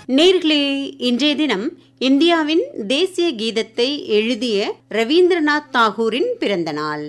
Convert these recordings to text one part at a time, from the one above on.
நேர்களே இன்றைய தினம் இந்தியாவின் தேசிய கீதத்தை எழுதிய ரவீந்திரநாத் தாகூரின் பிறந்த நாள்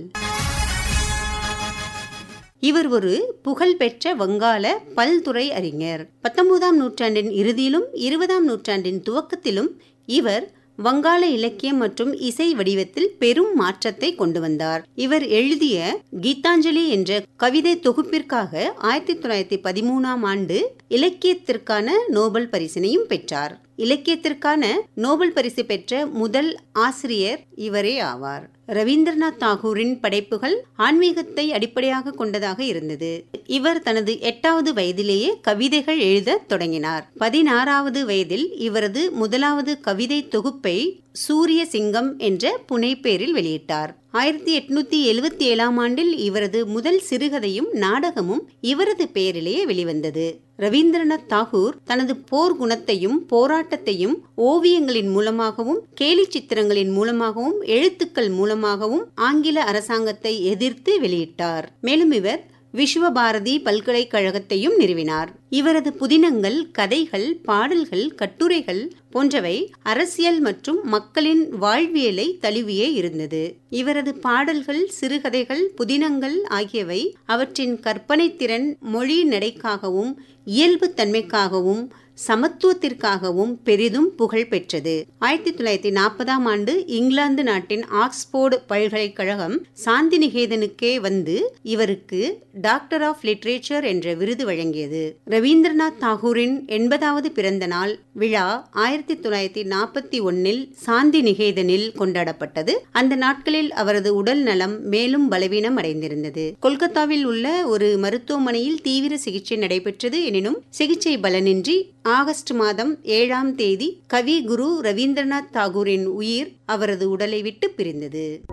இவர் ஒரு புகழ்பெற்ற வங்காள பல்துறை அறிஞர் பத்தொன்பதாம் நூற்றாண்டின் இறுதியிலும் இருபதாம் நூற்றாண்டின் துவக்கத்திலும் இவர் வங்காள இலக்கியம் மற்றும் இசை வடிவத்தில் பெரும் மாற்றத்தை கொண்டு வந்தார் இவர் எழுதிய கீதாஞ்சலி என்ற கவிதை தொகுப்பிற்காக ஆயிரத்தி தொள்ளாயிரத்தி பதிமூணாம் ஆண்டு இலக்கியத்திற்கான நோபல் பரிசினையும் பெற்றார் இலக்கியத்திற்கான நோபல் பரிசு பெற்ற முதல் ஆசிரியர் இவரே ஆவார் ரவீந்திரநாத் தாகூரின் படைப்புகள் ஆன்மீகத்தை அடிப்படையாக கொண்டதாக இருந்தது இவர் தனது எட்டாவது வயதிலேயே கவிதைகள் எழுத தொடங்கினார் பதினாறாவது வயதில் இவரது முதலாவது கவிதை தொகுப்பை சூரிய சிங்கம் என்ற புனைப்பேரில் வெளியிட்டார் ஆயிரத்தி எட்நூத்தி எழுவத்தி ஏழாம் ஆண்டில் இவரது முதல் சிறுகதையும் நாடகமும் இவரது பெயரிலேயே வெளிவந்தது ரவீந்திரநாத் தாகூர் தனது போர் குணத்தையும் போராட்டத்தையும் ஓவியங்களின் மூலமாகவும் கேலி சித்திரங்களின் மூலமாகவும் எழுத்துக்கள் மூலமாகவும் ஆங்கில அரசாங்கத்தை எதிர்த்து வெளியிட்டார் மேலும் இவர் விஸ்வபாரதி பல்கலைக்கழகத்தையும் நிறுவினார் இவரது புதினங்கள் கதைகள் பாடல்கள் கட்டுரைகள் போன்றவை அரசியல் மற்றும் மக்களின் வாழ்வியலை தழுவியே இருந்தது இவரது பாடல்கள் சிறுகதைகள் புதினங்கள் ஆகியவை அவற்றின் கற்பனை திறன் மொழி நடைக்காகவும் இயல்பு தன்மைக்காகவும் சமத்துவத்திற்காகவும் பெரிதும் புகழ் பெற்றது ஆயிரத்தி தொள்ளாயிரத்தி நாற்பதாம் ஆண்டு இங்கிலாந்து நாட்டின் ஆக்ஸ்போர்டு பல்கலைக்கழகம் சாந்தி நிகேதனுக்கே வந்து இவருக்கு டாக்டர் ஆஃப் லிட்ரேச்சர் என்ற விருது வழங்கியது ரவீந்திரநாத் தாகூரின் எண்பதாவது பிறந்த நாள் விழா ஆயிரத்தி தொள்ளாயிரத்தி நாற்பத்தி ஒன்னில் சாந்தி நிகேதனில் கொண்டாடப்பட்டது அந்த நாட்களில் அவரது உடல் நலம் மேலும் பலவீனம் அடைந்திருந்தது கொல்கத்தாவில் உள்ள ஒரு மருத்துவமனையில் தீவிர சிகிச்சை நடைபெற்றது எனினும் சிகிச்சை பலனின்றி ஆகஸ்ட் மாதம் ஏழாம் தேதி கவி குரு ரவீந்திரநாத் தாகூரின் உயிர் அவரது உடலை விட்டு பிரிந்தது